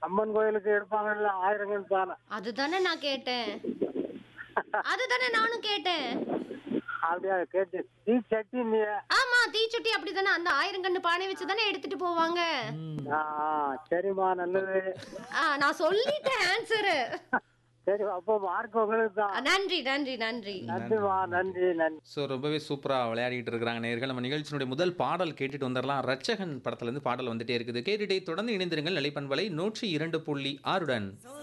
அம்மன் கோயிலுக்கு எடுப்பாங்கல்ல ஆயிரங்கன் பானை அதுதானே நான் கேட்டேன் அதுதானே நானும் கேட்டேன் அப்படியா கேட்டு தீ சட்டி நீ ஆமா தீச்சுட்டி அப்படிதானே அந்த ஆயிரம் கண்ணு பானை வச்சு தானே எடுத்துட்டு போவாங்க ஆ சரிம்மா நல்லது ஆ நான் சொல்லிட்டேன் ஆன்சரு சரி அப்போ மார்க் உங்களுக்கு தான் நன்றி நன்றி நன்றி நன்றிம்மா நன்றி நன்றி ஸோ ரொம்பவே சூப்பராக விளையாடிட்டு இருக்கிறாங்க நேர்கள் நம்ம நிகழ்ச்சியினுடைய முதல் பாடல் கேட்டுட்டு வந்துடலாம் ரட்சகன் படத்துலேருந்து பாடல் வந்துட்டே இருக்குது கேட்டுட்டே தொடர்ந்து இணைந்திருங்கள் நிலைப்பண்பலை நூற்றி இரண்டு புள்ளி ஆறுடன்